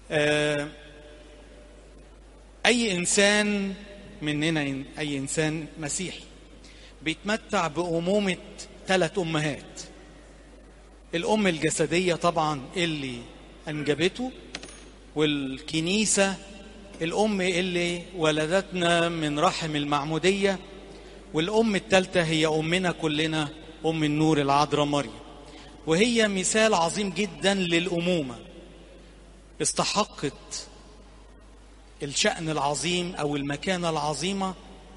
آه، أي إنسان مننا أي إنسان مسيحي بيتمتع بأمومة ثلاث أمهات الأم الجسدية طبعا اللي أنجبته والكنيسة الأم اللي ولدتنا من رحم المعمودية والأم الثالثة هي أمنا كلنا أم النور العذراء مريم وهي مثال عظيم جدا للأمومة استحقت الشأن العظيم أو المكانة العظيمة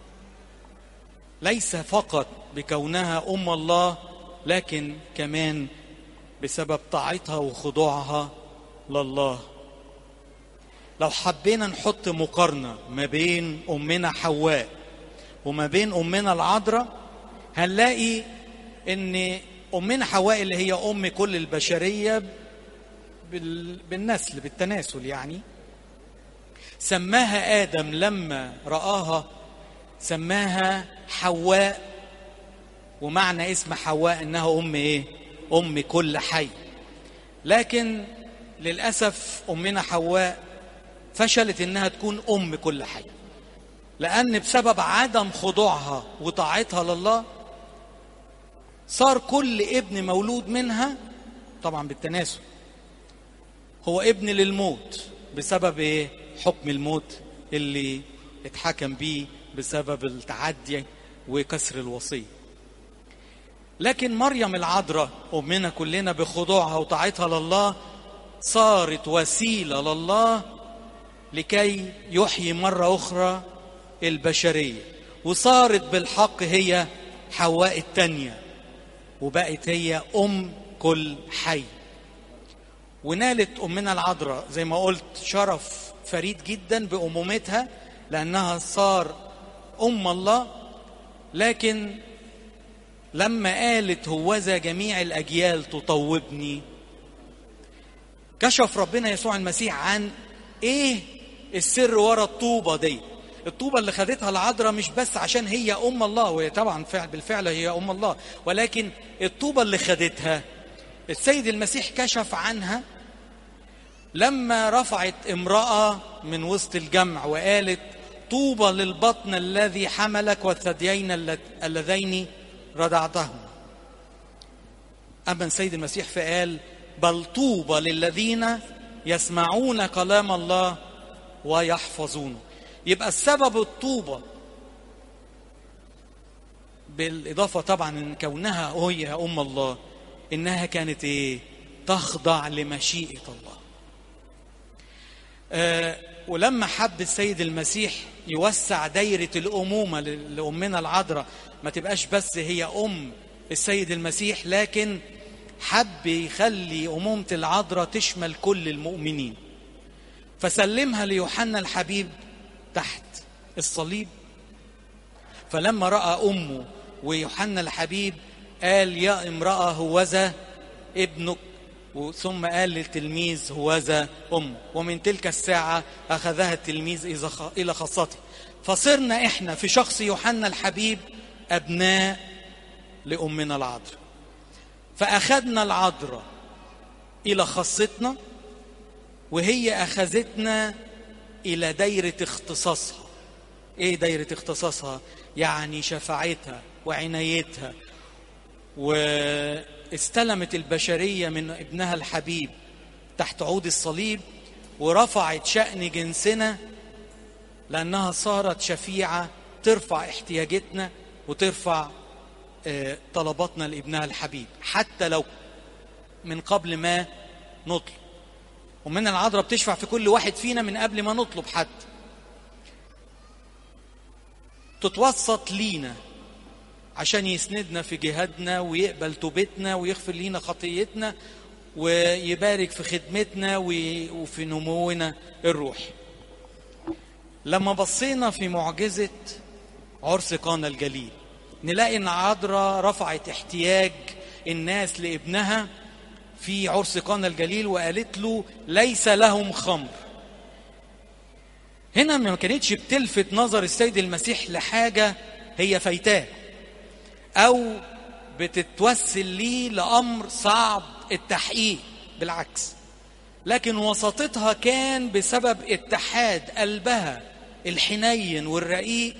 ليس فقط بكونها أم الله لكن كمان بسبب طاعتها وخضوعها لله لو حبينا نحط مقارنة ما بين أمنا حواء وما بين أمنا العذراء هنلاقي إن أمنا حواء اللي هي أم كل البشرية بال- بالنسل بالتناسل يعني سماها آدم لما رآها سماها حواء ومعنى اسم حواء انها ام ايه ام كل حي لكن للاسف امنا حواء فشلت انها تكون ام كل حي لان بسبب عدم خضوعها وطاعتها لله صار كل ابن مولود منها طبعا بالتناسل هو ابن للموت بسبب ايه حكم الموت اللي اتحكم بيه بسبب التعدي وكسر الوصيه لكن مريم العذراء امنا كلنا بخضوعها وطاعتها لله صارت وسيله لله لكي يحيي مره اخرى البشريه وصارت بالحق هي حواء الثانيه وبقت هي ام كل حي ونالت امنا العذراء زي ما قلت شرف فريد جدا بامومتها لانها صار ام الله لكن لما قالت هوذا جميع الاجيال تطوبني كشف ربنا يسوع المسيح عن ايه السر ورا الطوبه دي الطوبه اللي خدتها العذراء مش بس عشان هي ام الله وهي طبعا فعل بالفعل هي ام الله ولكن الطوبه اللي خدتها السيد المسيح كشف عنها لما رفعت امراه من وسط الجمع وقالت طوبى للبطن الذي حملك والثديين اللت- اللذين رضعتهما اما السيد المسيح فقال بل طوبى للذين يسمعون كلام الله ويحفظونه يبقى السبب الطوبة بالإضافة طبعا إن كونها هي أم الله إنها كانت إيه تخضع لمشيئة الله آه ولما حب السيد المسيح يوسع دايرة الأمومة ل- لأمنا العذراء ما تبقاش بس هي أم السيد المسيح لكن حب يخلي أمومة العذراء تشمل كل المؤمنين فسلمها ليوحنا الحبيب تحت الصليب فلما راى امه ويوحنا الحبيب قال يا امراه هوذا ابنك ثم قال للتلميذ هوذا امه ومن تلك الساعه اخذها التلميذ إذا خ- الى خاصته فصرنا احنا في شخص يوحنا الحبيب ابناء لامنا العذراء فاخذنا العذراء الى خاصتنا وهي اخذتنا الى دايره اختصاصها ايه دايره اختصاصها يعني شفاعتها وعنايتها واستلمت البشريه من ابنها الحبيب تحت عود الصليب ورفعت شان جنسنا لانها صارت شفيعه ترفع احتياجاتنا وترفع آه، طلباتنا لابنها الحبيب حتى لو من قبل ما نطلب ومن العذراء بتشفع في كل واحد فينا من قبل ما نطلب حتى تتوسط لينا عشان يسندنا في جهادنا ويقبل توبتنا ويغفر لينا خطيتنا ويبارك في خدمتنا وي- وفي نمونا الروحي لما بصينا في معجزة عرس قانا الجليل نلاقي ان عذراء رفعت احتياج الناس لابنها في عرس قانا الجليل وقالت له ليس لهم خمر هنا ما كانتش بتلفت نظر السيد المسيح لحاجة هي فايتاه أو بتتوسل ليه لأمر صعب التحقيق بالعكس لكن وسطتها كان بسبب اتحاد قلبها الحنين والرقيق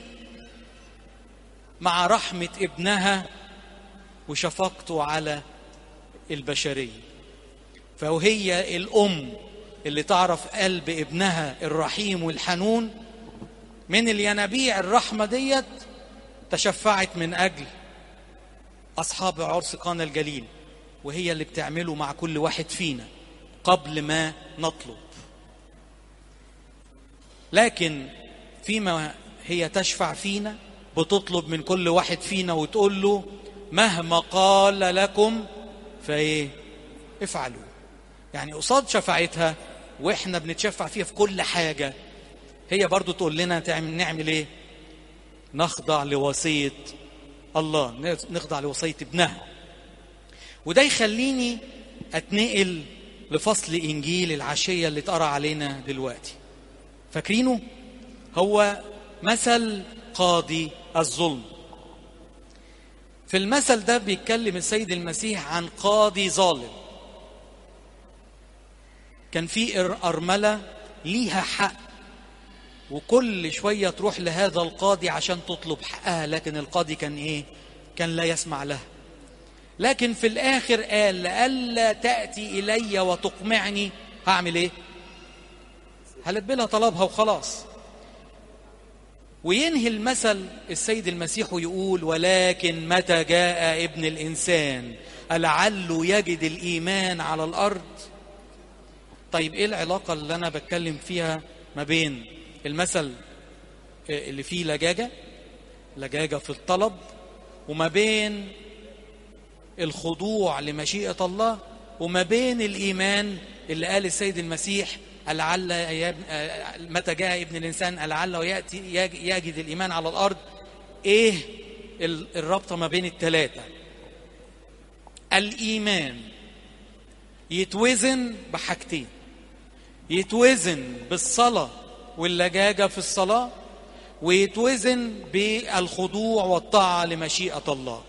مع رحمة ابنها وشفقته على البشرية فهي الأم اللي تعرف قلب ابنها الرحيم والحنون من الينابيع الرحمة ديت تشفعت من أجل أصحاب عرس قانا الجليل وهي اللي بتعمله مع كل واحد فينا قبل ما نطلب لكن فيما هي تشفع فينا بتطلب من كل واحد فينا وتقول له مهما قال لكم فايه افعلوا يعني قصاد شفاعتها واحنا بنتشفع فيها في كل حاجه هي برضو تقول لنا تعمل نعمل ايه نخضع لوصيه الله نخضع لوصيه ابنها وده يخليني اتنقل لفصل انجيل العشيه اللي اتقرا علينا دلوقتي فاكرينه هو مثل قاضي الظلم في المثل ده بيتكلم السيد المسيح عن قاضي ظالم كان في أرملة ليها حق وكل شوية تروح لهذا القاضي عشان تطلب حقها لكن القاضي كان إيه؟ كان لا يسمع لها لكن في الآخر قال لألا تأتي إلي وتقمعني هعمل إيه؟ هلبي لها طلبها وخلاص وينهي المثل السيد المسيح ويقول ولكن متى جاء ابن الإنسان ألعله يجد الإيمان على الأرض طيب إيه العلاقة اللي أنا بتكلم فيها ما بين المثل اللي فيه لجاجة لجاجة في الطلب وما بين الخضوع لمشيئة الله وما بين الإيمان اللي قال السيد المسيح لعل متى جاء ابن الانسان لعله ياتي يجد الايمان على الارض ايه الرابطه ما بين الثلاثه الايمان يتوزن بحاجتين يتوزن بالصلاه واللجاجه في الصلاه ويتوزن بالخضوع والطاعه لمشيئه الله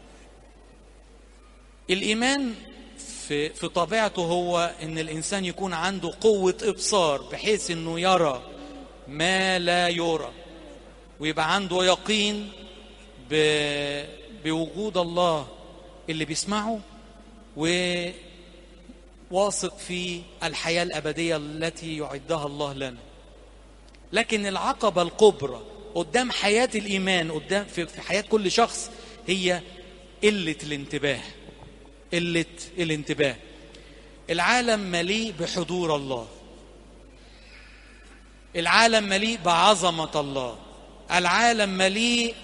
الايمان في في طبيعته هو ان الانسان يكون عنده قوه ابصار بحيث انه يرى ما لا يرى ويبقى عنده يقين بوجود الله اللي بيسمعه وواثق في الحياه الابديه التي يعدها الله لنا لكن العقبه الكبرى قدام حياه الايمان قدام في حياه كل شخص هي قله الانتباه قلة الانتباه العالم مليء بحضور الله العالم مليء بعظمة الله العالم مليء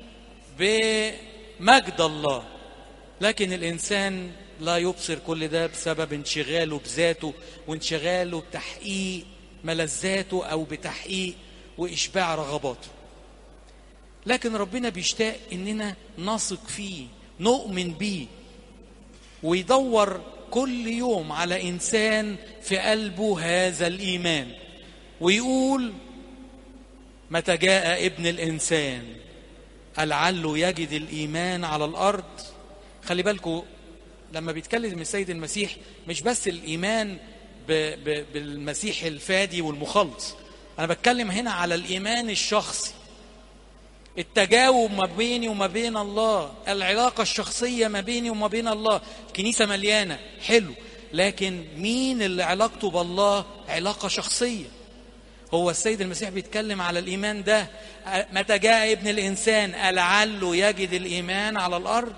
بمجد الله لكن الإنسان لا يبصر كل ده بسبب انشغاله بذاته وانشغاله بتحقيق ملذاته أو بتحقيق وإشباع رغباته لكن ربنا بيشتاق إننا نثق فيه نؤمن بيه ويدور كل يوم على انسان في قلبه هذا الايمان ويقول متى جاء ابن الانسان لعله يجد الايمان على الارض خلي بالكم لما بيتكلم السيد المسيح مش بس الايمان ب ب بالمسيح الفادي والمخلص انا بتكلم هنا على الايمان الشخصي التجاوب ما بيني وما بين الله العلاقة الشخصية ما بيني وما بين الله الكنيسة مليانة حلو لكن مين اللي علاقته بالله علاقة شخصية هو السيد المسيح بيتكلم على الإيمان ده متى جاء ابن الإنسان لعله يجد الإيمان على الأرض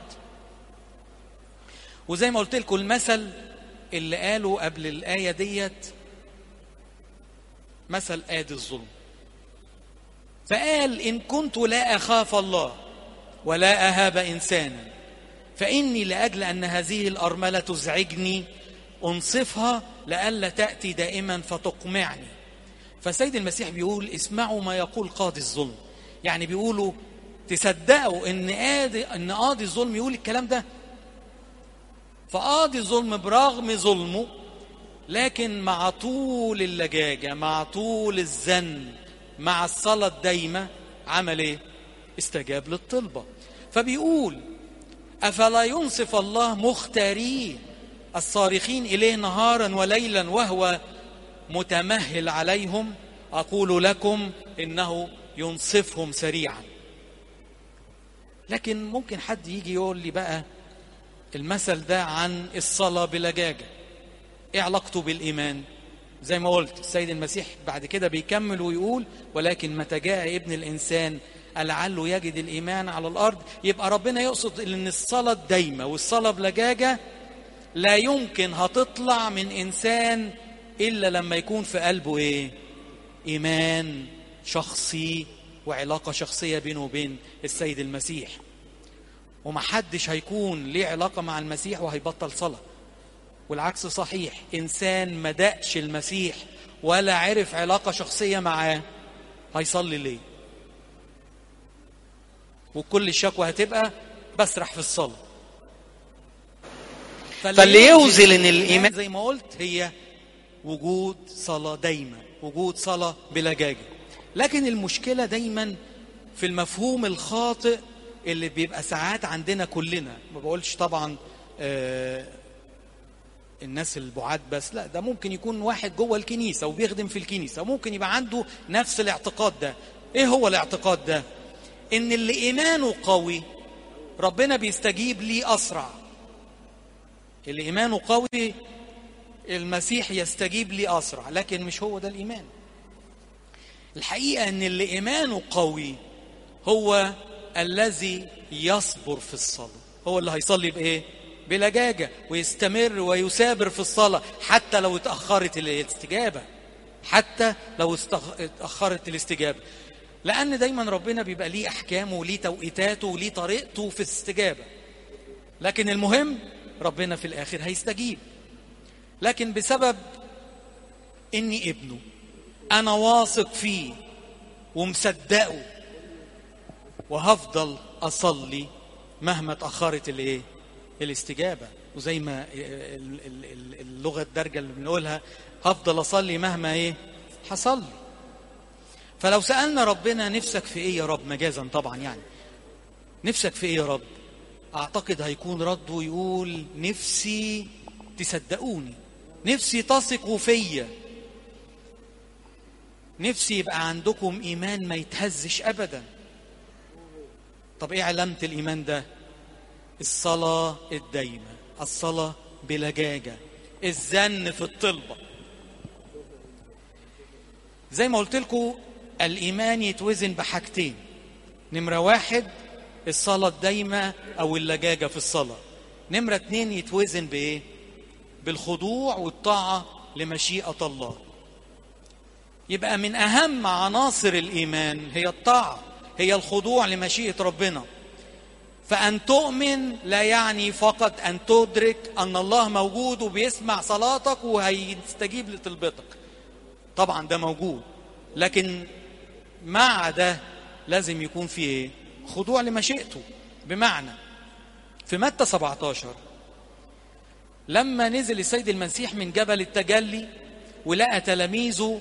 وزي ما قلت لكم المثل اللي قاله قبل الآية ديت مثل آدي الظلم فقال إن كنت لا أخاف الله ولا أهاب إنسانا فإني لأجل أن هذه الأرملة تزعجني أنصفها لئلا تأتي دائما فتقمعني فسيد المسيح بيقول اسمعوا ما يقول قاضي الظلم يعني بيقولوا تصدقوا ان قاضي ان قاضي الظلم يقول الكلام ده فقاضي الظلم برغم ظلمه لكن مع طول اللجاجه مع طول الزن مع الصلاة الدايمة عمل ايه؟ استجاب للطلبة فبيقول أفلا ينصف الله مختاريه الصارخين إليه نهارا وليلا وهو متمهل عليهم أقول لكم إنه ينصفهم سريعا لكن ممكن حد يجي يقول لي بقى المثل ده عن الصلاة بلجاجة ايه علاقته بالإيمان زي ما قلت السيد المسيح بعد كده بيكمل ويقول ولكن متى جاء ابن الإنسان لعله يجد الإيمان على الأرض يبقى ربنا يقصد إن الصلاة الدايمة والصلاة بلجاجة لا يمكن هتطلع من إنسان إلا لما يكون في قلبه إيه إيمان شخصي وعلاقة شخصية بينه وبين السيد المسيح ومحدش هيكون ليه علاقة مع المسيح وهيبطل صلاة والعكس صحيح إنسان ما دقش المسيح ولا عرف علاقة شخصية معاه هيصلي ليه وكل الشكوى هتبقى بسرح في الصلاة فاللي يوزن ان الايمان زي ما قلت هي وجود صلاة دايما وجود صلاة بلجاجة لكن المشكلة دايما في المفهوم الخاطئ اللي بيبقى ساعات عندنا كلنا ما بقولش طبعا آه الناس البعاد بس لا ده ممكن يكون واحد جوه الكنيسة وبيخدم في الكنيسة ممكن يبقى عنده نفس الاعتقاد ده ايه هو الاعتقاد ده ان اللي ايمانه قوي ربنا بيستجيب ليه اسرع اللي ايمانه قوي المسيح يستجيب ليه اسرع لكن مش هو ده الايمان الحقيقه ان اللي ايمانه قوي هو الذي يصبر في الصلاه هو اللي هيصلي بايه بلجاجه ويستمر ويثابر في الصلاه حتى لو اتاخرت الاستجابه حتى لو اتاخرت الاستجابه لان دايما ربنا بيبقى ليه احكامه وليه توقيتاته وليه طريقته في الاستجابه لكن المهم ربنا في الاخر هيستجيب لكن بسبب اني ابنه انا واثق فيه ومصدقه وهفضل اصلي مهما اتاخرت الايه الاستجابه وزي ما اللغه الدارجه اللي بنقولها هفضل اصلي مهما ايه حصل فلو سالنا ربنا نفسك في ايه يا رب مجازا طبعا يعني نفسك في ايه يا رب اعتقد هيكون رده يقول نفسي تصدقوني نفسي تثقوا فيا نفسي يبقى عندكم ايمان ما يتهزش ابدا طب ايه علامه الايمان ده الصلاه الدايمه الصلاه بلجاجه الزن في الطلبه زي ما قلت لكم الايمان يتوزن بحاجتين نمره واحد الصلاه الدايمه او اللجاجه في الصلاه نمره اتنين يتوزن بايه بالخضوع والطاعه لمشيئه الله يبقى من اهم عناصر الايمان هي الطاعه هي الخضوع لمشيئه ربنا فان تؤمن لا يعني فقط ان تدرك ان الله موجود وبيسمع صلاتك وهيستجيب لطلبتك طبعا ده موجود لكن مع ده لازم يكون في ايه خضوع لمشيئته بمعنى في متى 17 لما نزل السيد المسيح من جبل التجلي ولقى تلاميذه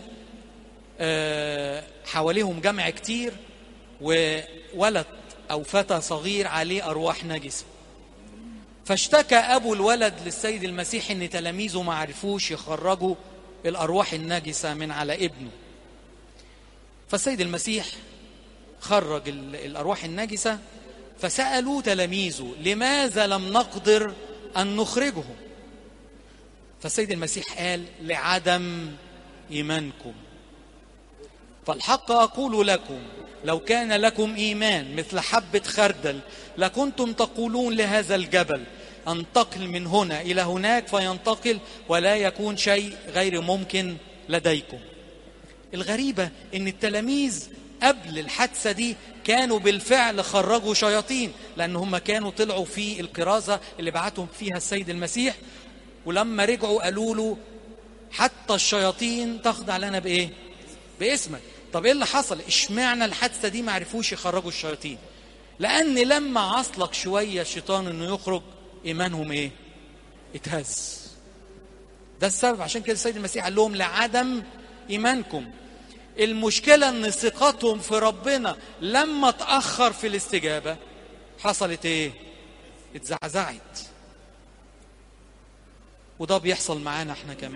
حواليهم جمع كتير وولد او فتى صغير عليه ارواح نجسه فاشتكى ابو الولد للسيد المسيح ان تلاميذه ما عرفوش يخرجوا الارواح النجسه من على ابنه فالسيد المسيح خرج الارواح النجسه فسالوا تلاميذه لماذا لم نقدر ان نخرجهم فالسيد المسيح قال لعدم ايمانكم فالحق اقول لكم لو كان لكم ايمان مثل حبه خردل لكنتم تقولون لهذا الجبل انتقل من هنا الى هناك فينتقل ولا يكون شيء غير ممكن لديكم الغريبه ان التلاميذ قبل الحادثه دي كانوا بالفعل خرجوا شياطين لان هم كانوا طلعوا في الكرازه اللي بعتهم فيها السيد المسيح ولما رجعوا قالوا له حتى الشياطين تخضع لنا بايه باسمك طب ايه اللي حصل اشمعنى الحادثه دي ما عرفوش يخرجوا الشياطين لان لما عصلك شويه الشيطان انه يخرج ايمانهم ايه اتهز ده السبب عشان كده السيد المسيح قال لهم لعدم ايمانكم المشكله ان ثقتهم في ربنا لما اتاخر في الاستجابه حصلت ايه اتزعزعت وده بيحصل معانا احنا كمان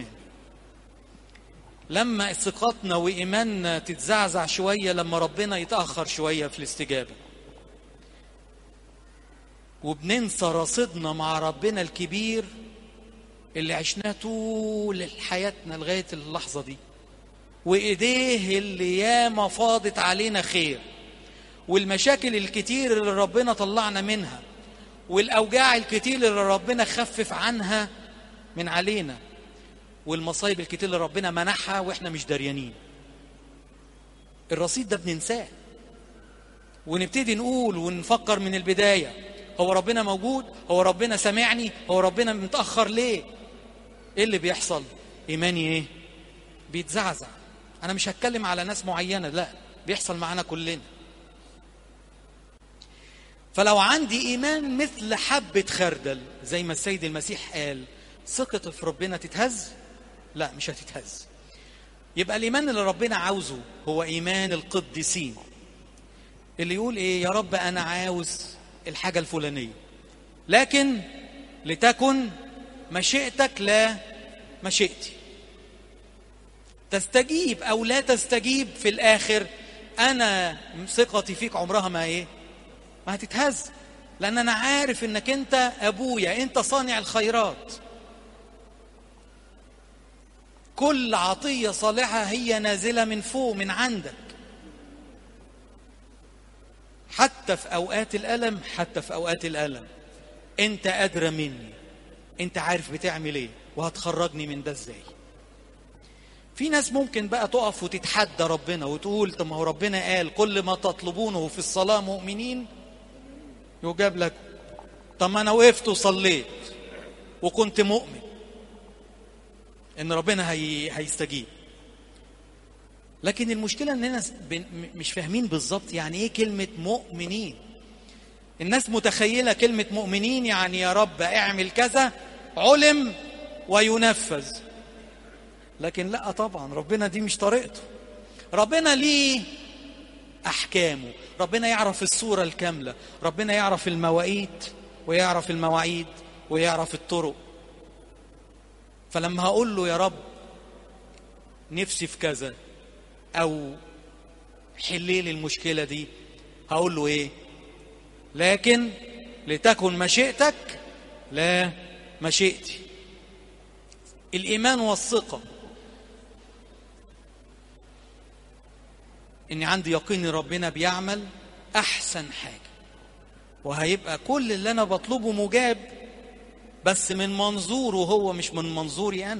لما ثقتنا وإيماننا تتزعزع شوية لما ربنا يتأخر شوية في الاستجابة وبننسى رصيدنا مع ربنا الكبير اللي عشناه طول حياتنا لغاية اللحظة دي وإيديه اللي ياما فاضت علينا خير والمشاكل الكتير اللي ربنا طلعنا منها والأوجاع الكتير اللي ربنا خفف عنها من علينا والمصايب الكتير اللي ربنا منحها واحنا مش داريانين الرصيد ده بننساه ونبتدي نقول ونفكر من البداية هو ربنا موجود هو ربنا سامعني هو ربنا متأخر ليه ايه اللي بيحصل ايماني ايه بيتزعزع انا مش هتكلم على ناس معينة لا بيحصل معانا كلنا فلو عندي ايمان مثل حبة خردل زي ما السيد المسيح قال ثقتي في ربنا تتهز لا مش هتتهز يبقى الايمان اللي ربنا عاوزه هو ايمان القديسين اللي يقول ايه يا رب انا عاوز الحاجه الفلانيه لكن لتكن مشيئتك لا مشيئتي تستجيب او لا تستجيب في الاخر انا ثقتي فيك عمرها ما ايه ما هتتهز لان انا عارف انك انت ابويا انت صانع الخيرات كل عطيه صالحه هي نازله من فوق من عندك حتى في اوقات الالم حتى في اوقات الالم انت ادرى مني انت عارف بتعمل ايه وهتخرجني من ده ازاي في ناس ممكن بقى تقف وتتحدى ربنا وتقول طب ما هو ربنا قال كل ما تطلبونه في الصلاه مؤمنين يجاب لك طب ما انا وقفت وصليت وكنت مؤمن ان ربنا هي... هيستجيب لكن المشكله اننا بن... مش فاهمين بالظبط يعني ايه كلمه مؤمنين الناس متخيله كلمه مؤمنين يعني يا رب اعمل كذا علم وينفذ لكن لا طبعا ربنا دي مش طريقته ربنا ليه احكامه ربنا يعرف الصوره الكامله ربنا يعرف المواقيت ويعرف المواعيد ويعرف الطرق فلما هقول له يا رب نفسي في كذا او حلي لي المشكله دي هقول له ايه لكن لتكن مشيئتك لا مشيئتي الايمان والثقه اني عندي يقين ان ربنا بيعمل احسن حاجه وهيبقى كل اللي انا بطلبه مجاب بس من منظوره هو مش من منظوري انا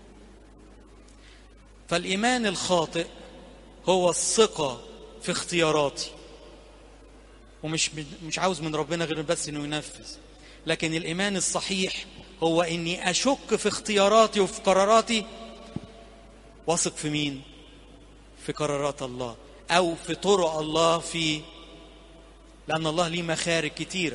فالايمان الخاطئ هو الثقه في اختياراتي ومش مش عاوز من ربنا غير بس انه ينفذ لكن الايمان الصحيح هو اني اشك في اختياراتي وفي قراراتي واثق في مين في قرارات الله او في طرق الله في لان الله ليه مخارج كتيره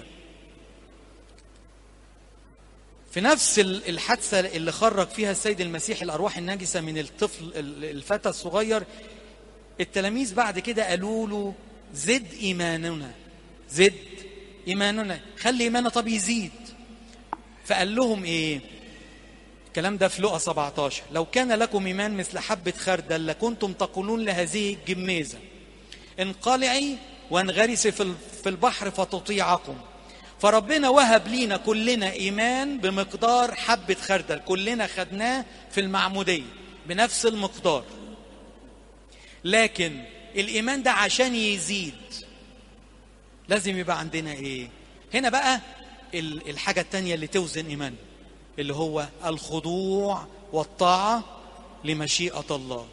في نفس الحادثة اللي خرج فيها السيد المسيح الأرواح النجسة من الطفل الفتى الصغير التلاميذ بعد كده قالوا له زد إيماننا زد إيماننا خلي إيماننا طب يزيد فقال لهم إيه الكلام ده في لقا 17 لو كان لكم إيمان مثل حبة خردل لكنتم تقولون لهذه الجميزة انقلعي وانغرسي في البحر فتطيعكم فربنا وهب لينا كلنا ايمان بمقدار حبه خردل كلنا خدناه في المعموديه بنفس المقدار لكن الايمان ده عشان يزيد لازم يبقى عندنا ايه هنا بقى الحاجه التانية اللي توزن ايمان اللي هو الخضوع والطاعه لمشيئه الله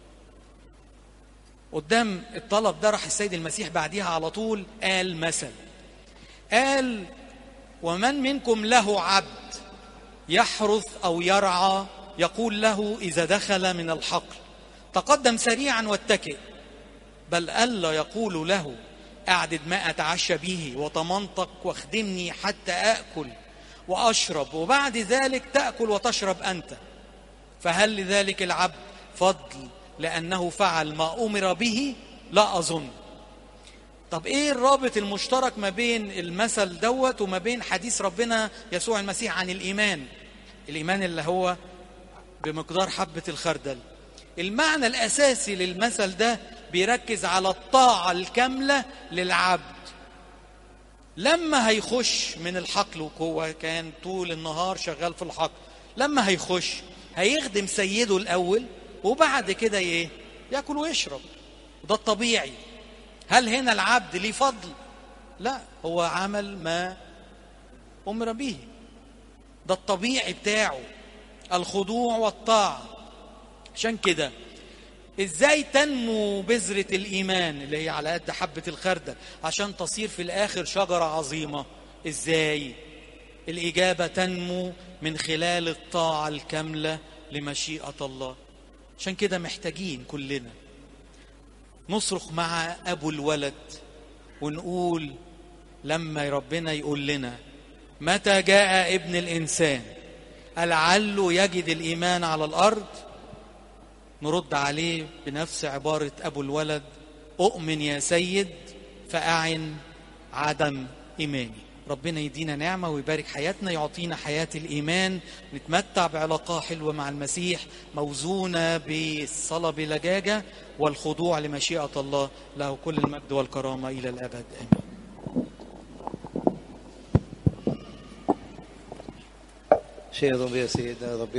قدام الطلب ده راح السيد المسيح بعديها على طول قال مثل قال ومن منكم له عبد يحرث او يرعى يقول له اذا دخل من الحقل تقدم سريعا واتكئ بل الا يقول له اعدد ما اتعشى به وتمنطق واخدمني حتى اكل واشرب وبعد ذلك تاكل وتشرب انت فهل لذلك العبد فضل لانه فعل ما امر به لا اظن طب ايه الرابط المشترك ما بين المثل دوت وما بين حديث ربنا يسوع المسيح عن الايمان الإيمان اللي هو بمقدار حبة الخردل المعنى الأساسي للمثل ده بيركز على الطاعة الكاملة للعبد لما هيخش من الحقل وهو كان طول النهار شغال في الحقل لما هيخش هيخدم سيده الأول وبعد كده ايه ياكل ويشرب وده الطبيعي هل هنا العبد ليه فضل لا هو عمل ما أمر به ده الطبيعي بتاعه الخضوع والطاعة عشان كده ازاي تنمو بذرة الإيمان اللي هي على قد حبة الخردل عشان تصير في الآخر شجرة عظيمة ازاي الإجابة تنمو من خلال الطاعة الكاملة لمشيئة الله عشان كده محتاجين كلنا نصرخ مع أبو الولد ونقول لما ربنا يقول لنا متى جاء ابن الإنسان لعله يجد الإيمان على الأرض نرد عليه بنفس عبارة أبو الولد أؤمن يا سيد فأعن عدم إيماني ربنا يدينا نعمة ويبارك حياتنا يعطينا حياة الإيمان نتمتع بعلاقة حلوة مع المسيح موزونة بالصلاة بلجاجة والخضوع لمشيئة الله له كل المجد والكرامة إلى الأبد آمين شيء يا سيدنا ربنا